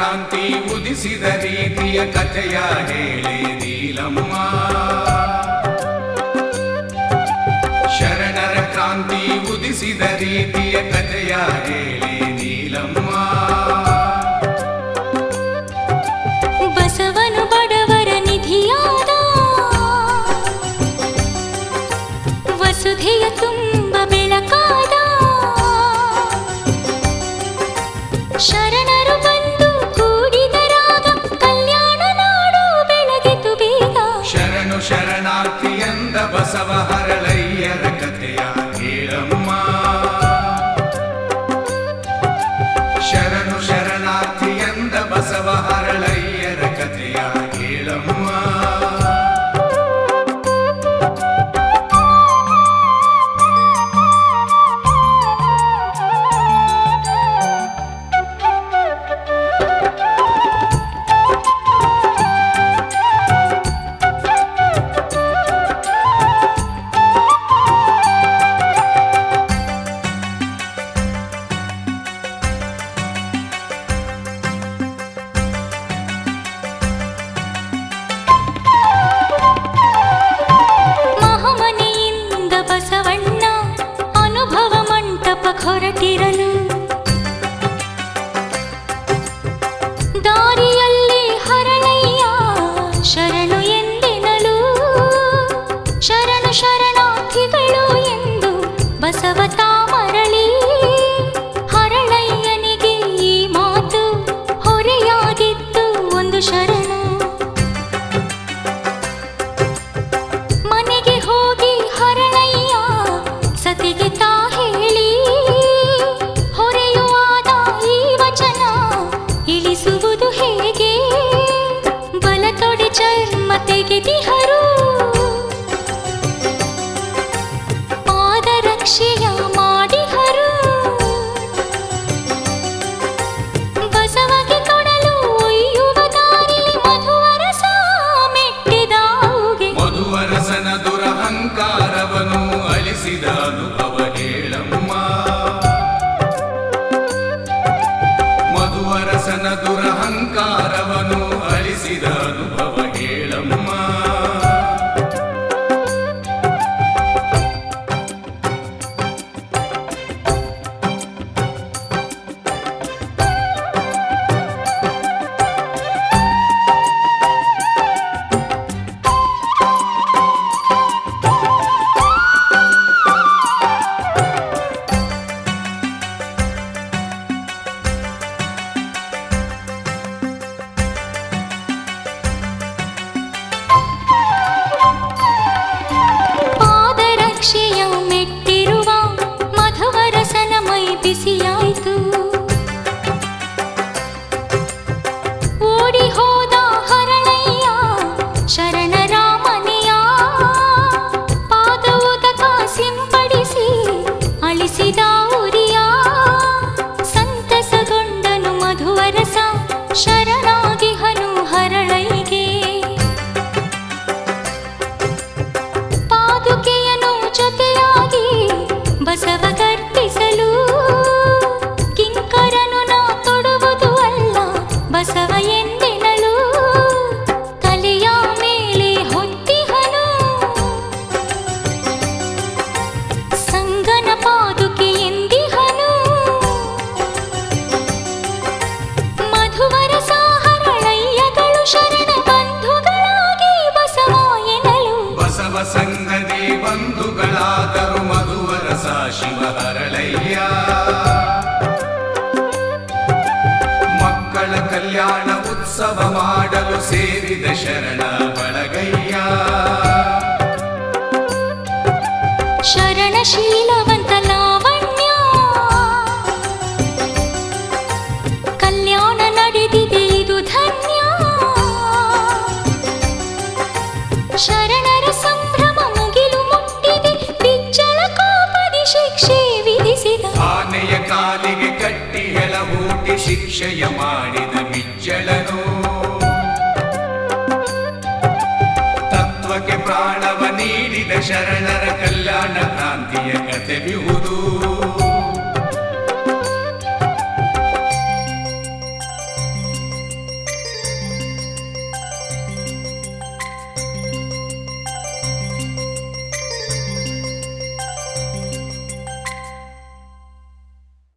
ಕ್ರಾಂತಿ ಉದಿಸಿದ ರೀತಿಯ ಕಥೆಯ ಹೇಳಿ ನೀಲಮ್ಮ ಶರಣರ ಕ್ರಾಂತಿ ಉದಿಸಿದ ರೀತಿಯ ಕಥೆಯ ಹೇಳಿ ನೀಲಮ್ಮ ಬಸವನು ಬಡವರ ನಿಧಿಯಾದ ವಸುಧೆಯ ತುಂಬ ಬೆಳಕಾದ ಶರಣರು ಬಂದು ಕೂಡಿದ ರಾಗ ಕಲ್ಯಾಣ ನಾಡು ಬೆಳಗಿತು ಬೇಗ ಶರಣು ಶರಣಾರ್ಥಿ ಎಂದ ಬಸವ ಹರಳಯ್ಯರ ಕಥೆಯ ಹೇಳಮ್ಮ ಶರಣು ಶರಣಾರ್ಥಿ ಎಂದ ಬಸವ ಹರಳಯ್ಯರ ಕಥೆಯ ಹೇಳಮ್ಮ ಮಹಾಮನೆಯಿಂದ ಬಸವಣ್ಣ ಅನುಭವ ಮಂಟಪ ಹೊರಟಿರಲು ದಾರಿಯಲ್ಲಿ ಹರಳಯ್ಯ ಶರಣು ಎಂದೆನಲು ಶರಣು ಶರಣಾರ್ಥಿಗಳು ಎಂದು ಬಸವ ತಾಮರಳಿ ಹರಳಯ್ಯನಿಗೆ ಈ ಮಾತು ಹೊರೆಯಾಗಿತ್ತು ಒಂದು ಶರಣು ಮನೆಗೆ ಹೋಗಿ ಹರಳಯ್ಯ ಸತಿಗೆ ತಾ ಹೇಳಿ ಹೊರೆಯುವಾದ ಈ ವಚನ ಇಳಿಸುವುದು ಹೇಗೆ ಬಲತೊಡೆ ಚರ್ಮ ತೆಗೆದಿಹರು ಪಾದರಕ್ಷೆಯ ಮಾಡಿಹರು ಬಸವಗೆ ಕೊಡಲು ಒಯ್ಯುವ ದಾರಿಲಿ ಮಧುವರಸ ಮೆಟ್ಟಿದಾವುಗೆ ಮಧುವರಸನ ದುರಹಂಕಾರವನು ಅಲಿಸಿದ ಅನುಭವ ಹೇಳಮ್ಮ ಮಧುವರಸನ ದುರಹಂಕಾರವನು ಅಲಿಸಿದ ಅನುಭವ ಹೇಳಮ್ಮ ಪಾದರಕ್ಷೆಯ ಮೆಟ್ಟಿರುವ ಮಧುವರಸನ ಮೈ ಬಿಸಿಯಾಯಿತು ಓಡಿ ಹೋದ ಹರಳಯ್ಯ ಶರಣರಾಮನೆಯ ಪಾದವುದಕ ಸಿಂಪಡಿಸಿ ಅಳಿಸಿದ ಉರಿಯ ಸಂತಸಗೊಂಡನು ಮಧುವರಸ ಶರಣಾಗಿಹನು ಹರಳೈಗೆ ಪಾದುಕೆಯನು ಜೊತೆಯಾಗಿ ಬಸವ ಗರ್ಪಿಸಲು ಕಿಂಕರನು ನಾ ತೊಡುವುದು ಅಲ್ಲ ಬಸವ ಎಂದೆನಲು ತಲೆಯ ಮೇಲೆ ಹೊತ್ತಿಹನು ಸಂಗನ ಪಾದುಕೆ ಎಂದಿಹನು ಮಧುವರಸ ಹರಳಯ್ಯಗಳು ಶರಣ ಬಂಧುಗಳಾಗಿ ಬಸವ ಎನಲು ಬಸವ ಸಂಗದಿ ಬಂಧುಗಳಾದರು ಮಧುವರಸ ಶಿವ ಹರಳಯ್ಯ ಮಕ್ಕಳ ಕಲ್ಯಾಣ ಉತ್ಸವ ಮಾಡಲು ಸೇರಿದ ಶರಣ ಬಳಗಯ್ಯ ಶರಣಶೀಲವಂತ ಲಾವಣ್ಯ ಕಲ್ಯಾಣ ನಡೆದಿದೆ ಇದು ಧನ್ಯ ಶರಣರ ಸಂಭ್ರಮ ಮುಗಿಲು ಮುಟ್ಟಿದೆ ಬಿಚ್ಚಳ ಕೋಪದಿ ಶಿಕ್ಷೆ ವಿಧಿಸಿದ ಆನೆಯ ಕಾಲಿಗೆ ಕಟ್ಟಿ ಹೆಳಹೂಟಿ ಶಿಕ್ಷೆಯ ಮಾಡಿದ ಬಿಜ್ಜಳನು ತತ್ವಕ್ಕೆ ಪ್ರಾಣವ ನೀಡಿದ ಶರಣರ ಕಲ್ಯಾಣ ಕ್ರಾಂತಿಯ ಕಥೆ ಬಿಹುದು